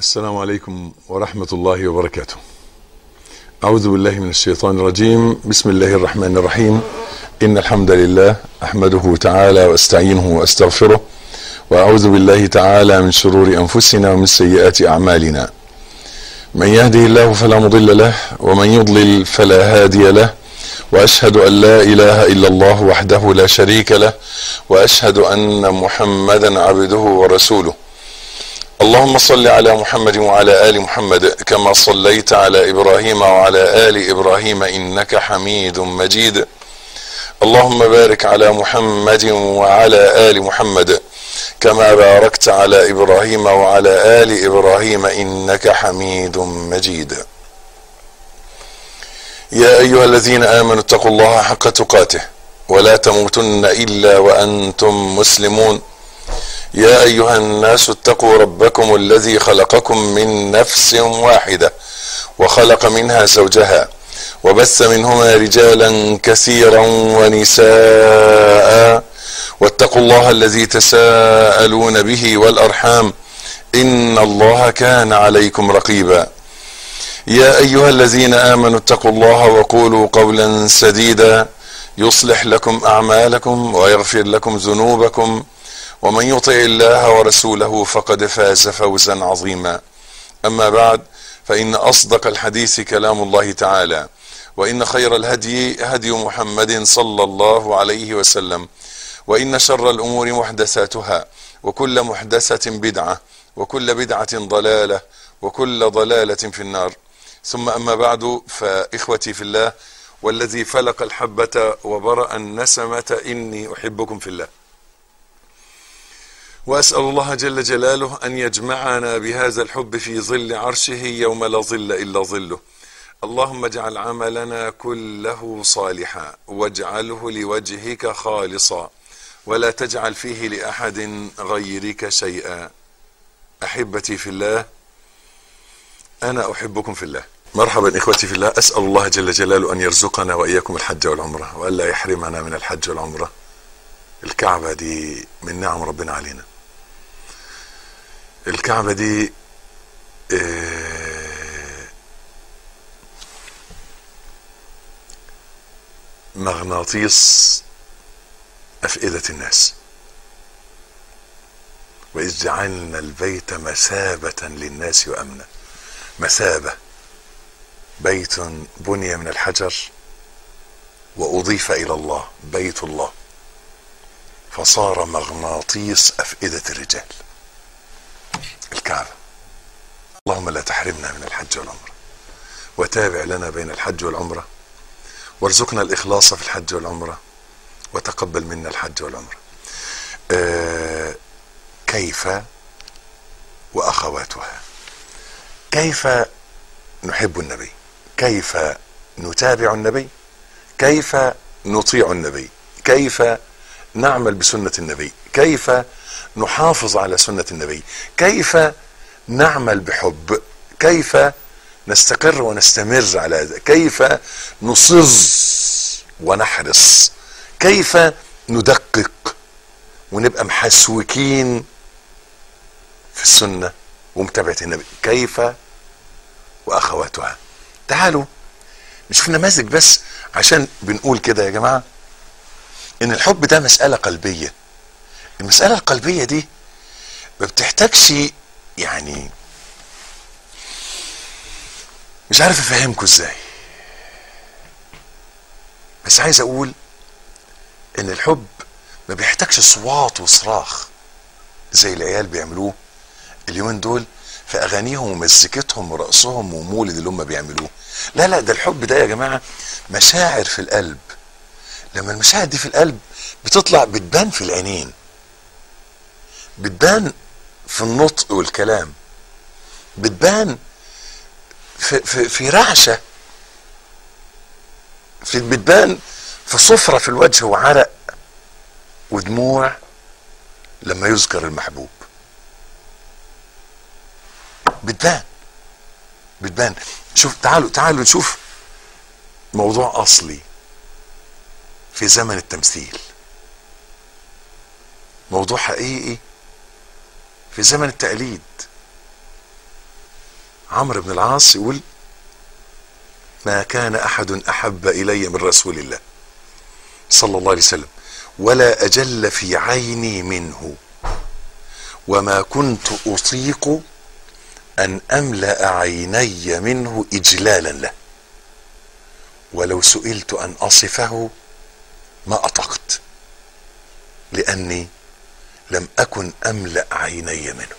السلام عليكم ورحمة الله وبركاته. أعوذ بالله من الشيطان الرجيم، بسم الله الرحمن الرحيم. إن الحمد لله أحمده تعالى وأستعينه وأستغفره وأعوذ بالله تعالى من شرور أنفسنا ومن سيئات أعمالنا. من يهده الله فلا مضل له ومن يضلل فلا هادي له واشهد ان لا اله الا الله وحده لا شريك له واشهد ان محمدا عبده ورسوله اللهم صل على محمد وعلى ال محمد كما صليت على ابراهيم وعلى ال ابراهيم انك حميد مجيد اللهم بارك على محمد وعلى ال محمد كما باركت على ابراهيم وعلى ال ابراهيم انك حميد مجيد يا ايها الذين امنوا اتقوا الله حق تقاته ولا تموتن الا وانتم مسلمون يا ايها الناس اتقوا ربكم الذي خلقكم من نفس واحده وخلق منها زوجها وبث منهما رجالا كثيرا ونساء واتقوا الله الذي تساءلون به والارحام ان الله كان عليكم رقيبا يا ايها الذين امنوا اتقوا الله وقولوا قولا سديدا يصلح لكم اعمالكم ويغفر لكم ذنوبكم ومن يطع الله ورسوله فقد فاز فوزا عظيما اما بعد فان اصدق الحديث كلام الله تعالى وان خير الهدي هدي محمد صلى الله عليه وسلم وان شر الامور محدثاتها وكل محدثه بدعه وكل بدعه ضلاله وكل ضلاله في النار ثم اما بعد فاخوتي في الله والذي فلق الحبه وبرا النسمه اني احبكم في الله واسال الله جل جلاله ان يجمعنا بهذا الحب في ظل عرشه يوم لا ظل الا ظله اللهم اجعل عملنا كله صالحا واجعله لوجهك خالصا ولا تجعل فيه لاحد غيرك شيئا احبتي في الله انا احبكم في الله مرحبا اخوتي في الله اسال الله جل جلاله ان يرزقنا واياكم الحج والعمره والا يحرمنا من الحج والعمره الكعبه دي من نعم ربنا علينا الكعبه دي مغناطيس افئده الناس واذ جعلنا البيت مثابه للناس وامنا مثابه بيت بني من الحجر واضيف الى الله بيت الله فصار مغناطيس افئده الرجال الكعبه اللهم لا تحرمنا من الحج والعمره وتابع لنا بين الحج والعمره وارزقنا الاخلاص في الحج والعمره وتقبل منا الحج والعمره آه كيف واخواتها كيف نحب النبي كيف نتابع النبي كيف نطيع النبي كيف نعمل بسنه النبي كيف نحافظ على سنه النبي كيف نعمل بحب كيف نستقر ونستمر على هذا كيف نصر ونحرص كيف ندقق ونبقى محسوكين في السنه ومتابعه النبي كيف واخواتها تعالوا نشوف نماذج بس عشان بنقول كده يا جماعه ان الحب ده مساله قلبيه المساله القلبيه دي ما بتحتاجش يعني مش عارف افهمكم ازاي بس عايز اقول ان الحب ما بيحتاجش صوات وصراخ زي العيال بيعملوه اليومين دول في اغانيهم ومزيكتهم ورقصهم ومولد اللي هم بيعملوه لا لا ده الحب ده يا جماعه مشاعر في القلب لما المشاعر دي في القلب بتطلع بتبان في العينين بتبان في النطق والكلام بتبان في في في رعشه في بتبان في صفرة في الوجه وعرق ودموع لما يذكر المحبوب بتبان بتبان شوف تعالوا تعالوا نشوف موضوع اصلي في زمن التمثيل موضوع حقيقي في زمن التقليد عمرو بن العاص يقول ما كان احد احب الي من رسول الله صلى الله عليه وسلم ولا اجل في عيني منه وما كنت اطيق ان املا عيني منه اجلالا له ولو سئلت ان اصفه ما اطقت لاني لم اكن املا عيني منه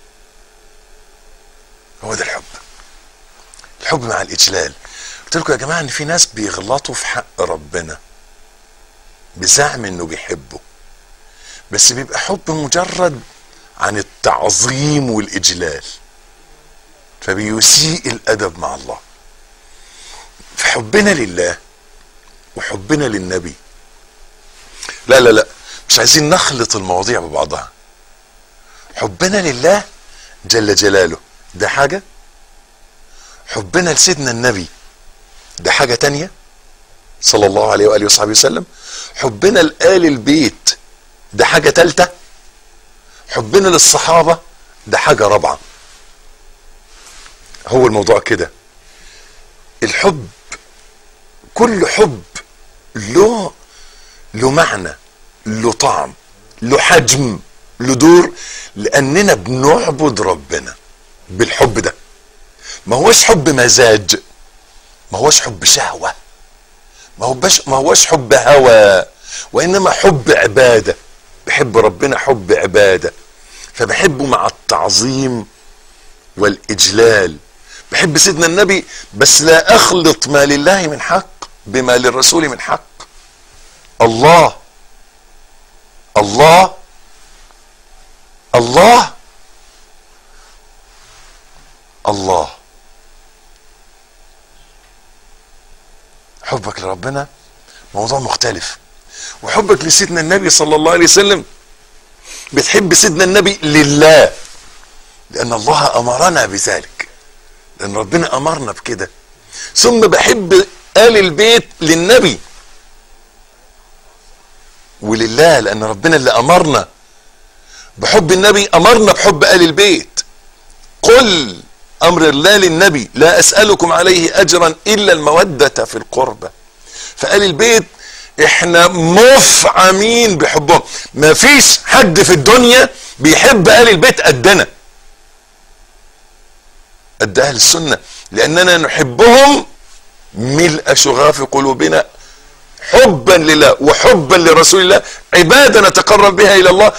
هو ده الحب الحب مع الاجلال قلت لكم يا جماعه ان في ناس بيغلطوا في حق ربنا بزعم انه بيحبه بس بيبقى حب مجرد عن التعظيم والاجلال فبيسيء الادب مع الله فحبنا لله وحبنا للنبي لا لا لا مش عايزين نخلط المواضيع ببعضها حبنا لله جل جلاله ده حاجة حبنا لسيدنا النبي ده حاجة تانية صلى الله عليه وآله وصحبه وسلم حبنا لآل البيت ده حاجة تالتة حبنا للصحابة ده حاجة رابعة هو الموضوع كده الحب كل حب له له معنى له طعم له حجم له دور لاننا بنعبد ربنا بالحب ده ما هوش حب مزاج ما هوش حب شهوة ما هوش ما هوش حب هوى وانما حب عبادة بحب ربنا حب عبادة فبحبه مع التعظيم والاجلال بحب سيدنا النبي بس لا اخلط ما لله من حق بما للرسول من حق الله الله الله الله حبك لربنا موضوع مختلف وحبك لسيدنا النبي صلى الله عليه وسلم بتحب سيدنا النبي لله لان الله امرنا بذلك لان ربنا امرنا بكده ثم بحب ال البيت للنبي ولله لان ربنا اللي امرنا بحب النبي امرنا بحب ال البيت قل امر الله للنبي لا اسالكم عليه اجرا الا الموده في القربى فقال البيت احنا مفعمين بحبهم ما فيش حد في الدنيا بيحب ال البيت قدنا قد اهل السنه لاننا نحبهم ملء شغاف قلوبنا حبا لله وحبا لرسول الله عباده نتقرب بها الى الله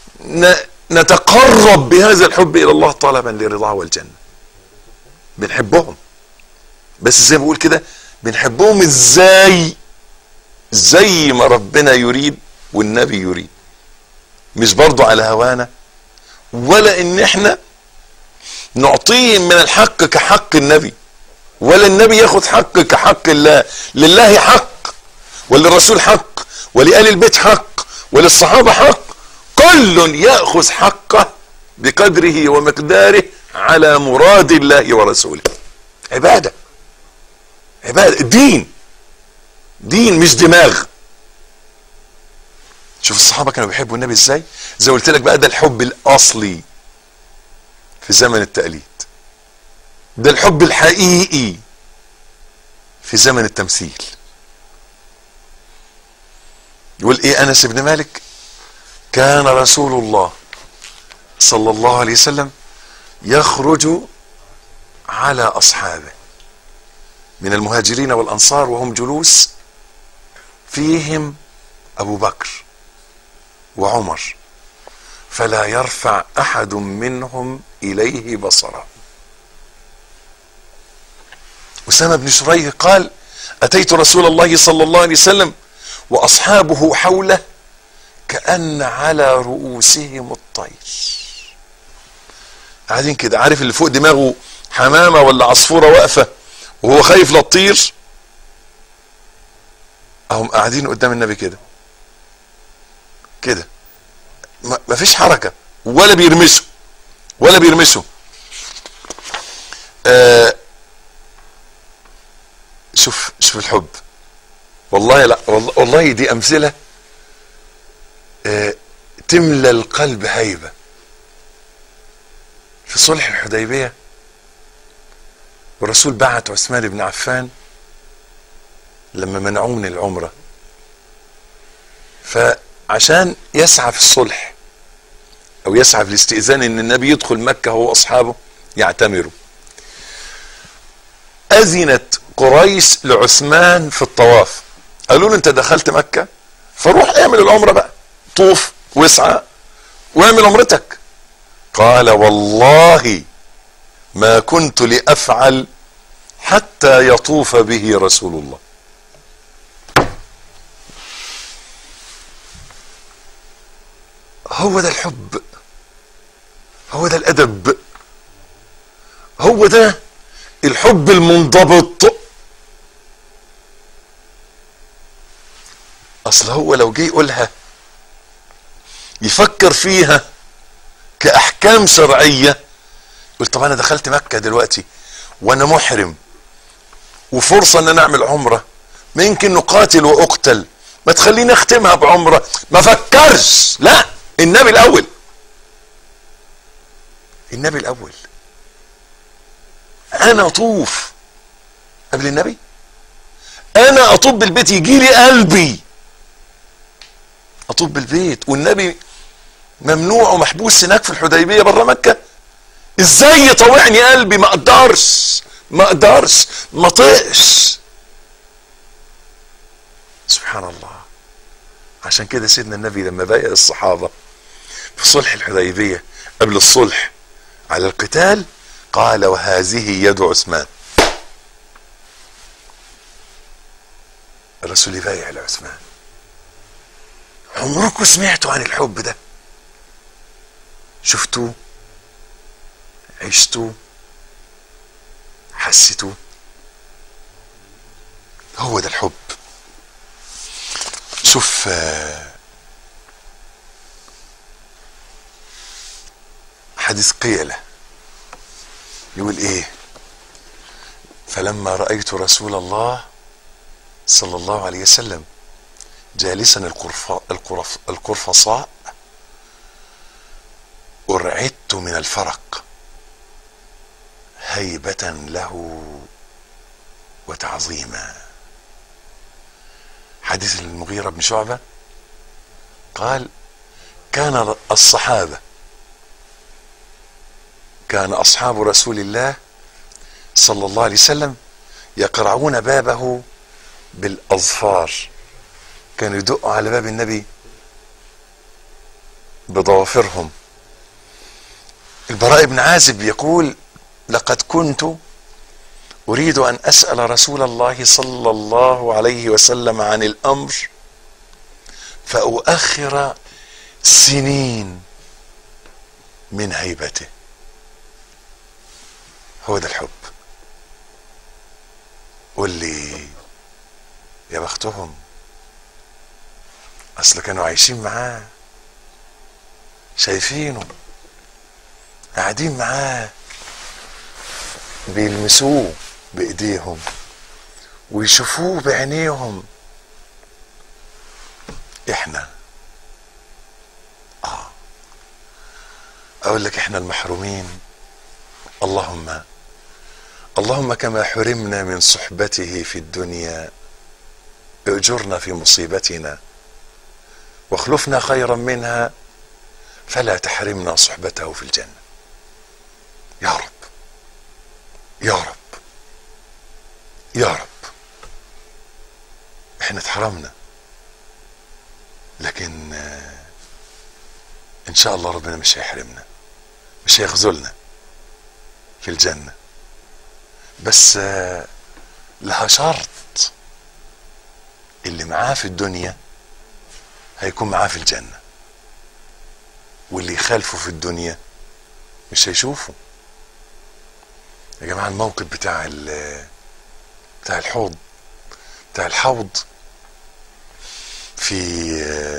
نتقرب بهذا الحب الى الله طلبا لرضاه والجنه بنحبهم بس زي ما بقول كده بنحبهم ازاي زي ما ربنا يريد والنبي يريد مش برضو على هوانا ولا ان احنا نعطيهم من الحق كحق النبي ولا النبي ياخد حق كحق الله لله حق وللرسول حق ولآل البيت حق وللصحابة حق كل يأخذ حقه بقدره ومقداره على مراد الله ورسوله عبادة عبادة دين دين مش دماغ شوف الصحابة كانوا بيحبوا النبي ازاي زي قلت لك بقى ده الحب الاصلي في زمن التقليد ده الحب الحقيقي في زمن التمثيل يقول ايه انس بن مالك كان رسول الله صلى الله عليه وسلم يخرج على اصحابه من المهاجرين والانصار وهم جلوس فيهم ابو بكر وعمر فلا يرفع احد منهم اليه بصره اسامه بن شريح قال اتيت رسول الله صلى الله عليه وسلم واصحابه حوله كان على رؤوسهم الطير قاعدين كده عارف اللي فوق دماغه حمامه ولا عصفوره واقفه وهو خايف لا تطير اهم قاعدين قدام النبي كده كده ما فيش حركه ولا بيرمسوا ولا بيرمسوا آه شوف شوف الحب والله لا والله, والله دي امثله آه تملى القلب هيبه في صلح الحديبيه والرسول بعت عثمان بن عفان لما منعوه من العمرة فعشان يسعى في الصلح او يسعى في الاستئذان ان النبي يدخل مكة هو واصحابه يعتمروا اذنت قريش لعثمان في الطواف قالوا له انت دخلت مكة فروح اعمل العمرة بقى طوف واسعى واعمل عمرتك قال والله ما كنت لافعل حتى يطوف به رسول الله هو ده الحب هو ده الادب هو ده الحب المنضبط اصل هو لو جه يقولها يفكر فيها كاحكام شرعيه قلت طب انا دخلت مكه دلوقتي وانا محرم وفرصه ان انا اعمل عمره ما يمكن نقاتل واقتل ما تخليني اختمها بعمره ما فكرش لا النبي الاول النبي الاول انا اطوف قبل النبي انا اطوف بالبيت يجي لي قلبي اطوف بالبيت والنبي ممنوع ومحبوس هناك في الحديبيه بره مكه ازاي يطوعني قلبي ما اقدرش ما اقدرش ما طقش سبحان الله عشان كده سيدنا النبي لما بايع الصحابه في صلح الحديبيه قبل الصلح على القتال قال وهذه يد عثمان الرسول يبايع لعثمان عمركم سمعتوا عن الحب ده شفتوه عشتوه حسيتوه هو ده الحب شوف حديث قيلة يقول ايه فلما رأيت رسول الله صلى الله عليه وسلم جالسا القرفاء القرف القرفصاء أرعدت من الفرق هيبة له وتعظيما حديث المغيرة بن شعبة قال كان الصحابة كان أصحاب رسول الله صلى الله عليه وسلم يقرعون بابه بالأظفار كانوا يدقوا على باب النبي بضوافرهم البراء بن عازب يقول لقد كنت اريد ان اسال رسول الله صلى الله عليه وسلم عن الامر فاؤخر سنين من هيبته هو ده الحب قول لي يا بختهم اصل كانوا عايشين معاه شايفينه قاعدين معاه بيلمسوه بايديهم ويشوفوه بعينيهم احنا اه اقول لك احنا المحرومين اللهم اللهم كما حرمنا من صحبته في الدنيا اجرنا في مصيبتنا واخلفنا خيرا منها فلا تحرمنا صحبته في الجنه يا رب يا رب يا رب احنا اتحرمنا لكن ان شاء الله ربنا مش هيحرمنا مش هيخذلنا في الجنة بس لها شرط اللي معاه في الدنيا هيكون معاه في الجنة واللي يخالفه في الدنيا مش هيشوفه يا جماعة الموقف بتاع بتاع الحوض بتاع الحوض في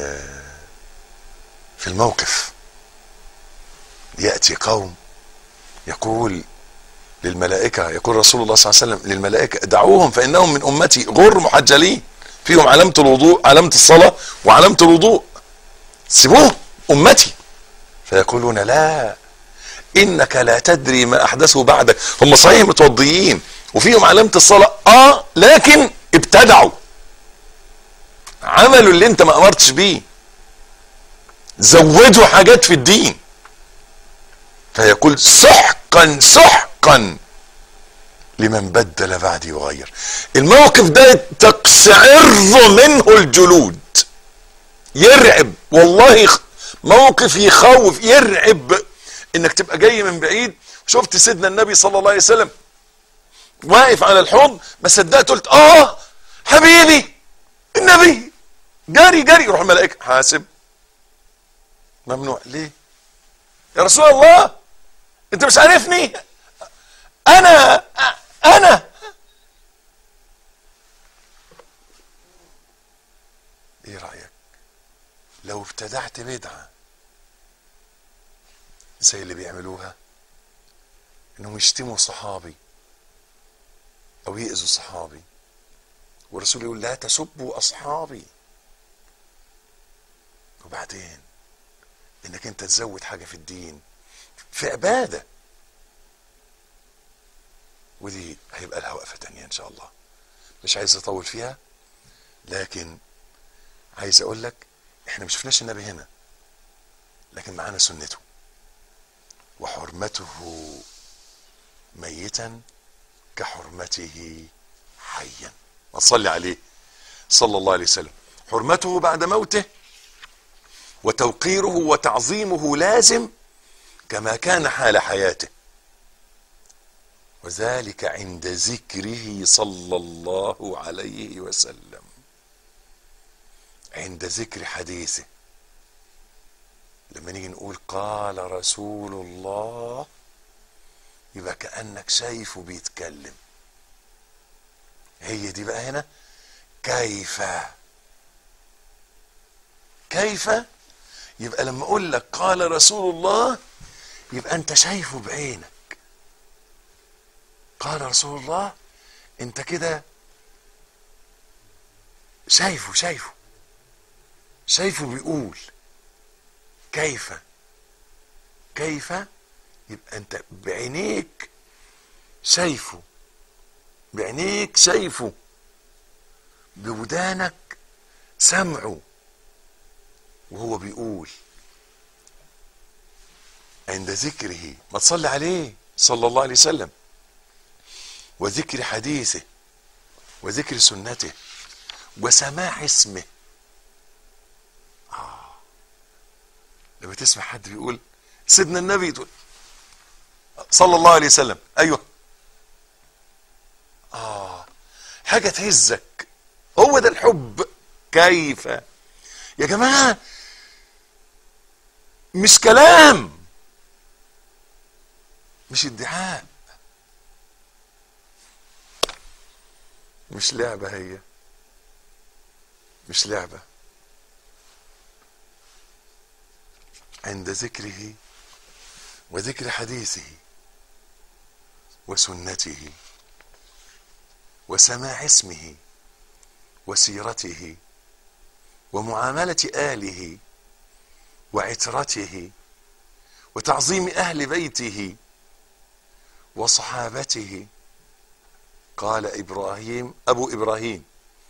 في الموقف يأتي قوم يقول للملائكة يقول رسول الله صلى الله عليه وسلم للملائكة دعوهم فإنهم من أمتي غر محجلين فيهم علامة الوضوء علامة الصلاة وعلامة الوضوء سيبوهم أمتي فيقولون لا انك لا تدري ما احدثوا بعدك هم صحيح متوضيين وفيهم علامه الصلاه اه لكن ابتدعوا عملوا اللي انت ما امرتش بيه زودوا حاجات في الدين فيقول سحقا سحقا لمن بدل بعدي وغير الموقف ده تقشعر منه الجلود يرعب والله موقف يخوف يرعب انك تبقى جاي من بعيد شفت سيدنا النبي صلى الله عليه وسلم واقف على الحوض ما صدقت قلت اه حبيبي النبي جاري جاري يروح الملائكه حاسب ممنوع ليه يا رسول الله انت مش عارفني انا انا ايه رايك لو ابتدعت بدعه زي اللي بيعملوها انهم يشتموا صحابي او يأذوا صحابي والرسول يقول لا تسبوا اصحابي وبعدين انك انت تزود حاجه في الدين في عباده ودي هيبقى لها وقفه تانية ان شاء الله مش عايز اطول فيها لكن عايز اقول لك احنا ما شفناش النبي هنا لكن معانا سنته وحرمته ميتا كحرمته حيا ما تصلي عليه صلى الله عليه وسلم حرمته بعد موته وتوقيره وتعظيمه لازم كما كان حال حياته وذلك عند ذكره صلى الله عليه وسلم عند ذكر حديثه لما نيجي نقول قال رسول الله يبقى كأنك شايفه بيتكلم هي دي بقى هنا كيف كيف يبقى لما اقول لك قال رسول الله يبقى انت شايفه بعينك قال رسول الله انت كده شايفه شايفه شايفه بيقول كيف كيف يبقى انت بعينيك شايفه بعينيك شايفه بودانك سمعه وهو بيقول عند ذكره ما تصلي عليه صلى الله عليه وسلم وذكر حديثه وذكر سنته وسماع اسمه آه. لما تسمع حد بيقول سيدنا النبي تقول صلى الله عليه وسلم ايوه اه حاجه تهزك هو ده الحب كيف يا جماعه مش كلام مش ادعاء مش لعبه هي مش لعبه عند ذكره وذكر حديثه وسنته وسماع اسمه وسيرته ومعامله اله وعترته وتعظيم اهل بيته وصحابته قال ابراهيم ابو ابراهيم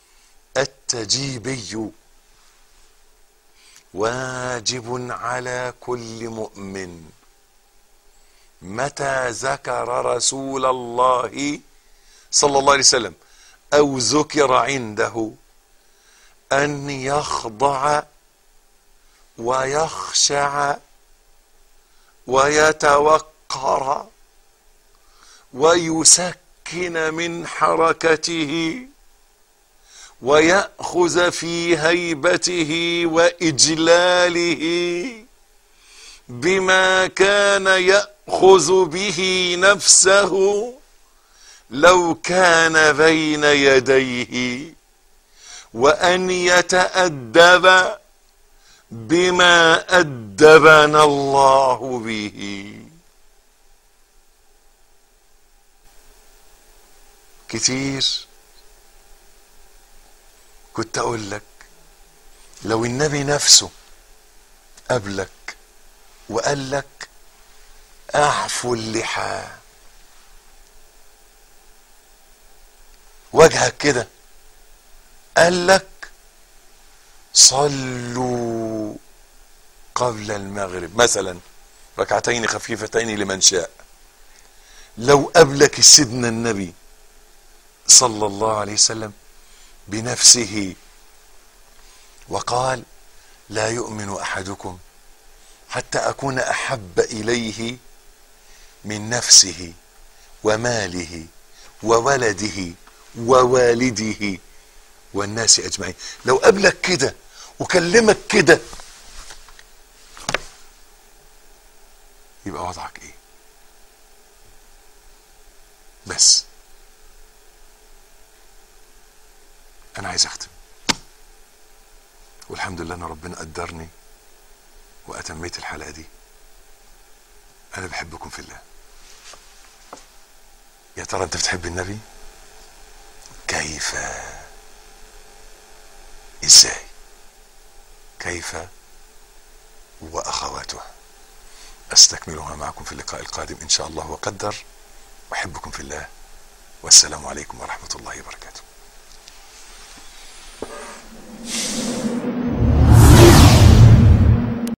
التجيبي واجب على كل مؤمن متى ذكر رسول الله صلى الله عليه وسلم او ذكر عنده ان يخضع ويخشع ويتوقر ويسكن من حركته وياخذ في هيبته واجلاله بما كان ياخذ به نفسه لو كان بين يديه وان يتادب بما ادبنا الله به كتير كنت اقول لك لو النبي نفسه قابلك وقال لك اعفو اللحى وجهك كده قال لك صلوا قبل المغرب مثلا ركعتين خفيفتين لمن شاء لو قبلك سيدنا النبي صلى الله عليه وسلم بنفسه وقال لا يؤمن احدكم حتى اكون احب اليه من نفسه وماله وولده ووالده والناس اجمعين لو قابلك كده وكلمك كده يبقى وضعك ايه بس انا عايز اختم والحمد لله ان ربنا قدرني واتميت الحلقه دي انا بحبكم في الله يا ترى انت بتحب النبي كيف ازاي كيف واخواته استكملها معكم في اللقاء القادم ان شاء الله وقدر احبكم في الله والسلام عليكم ورحمه الله وبركاته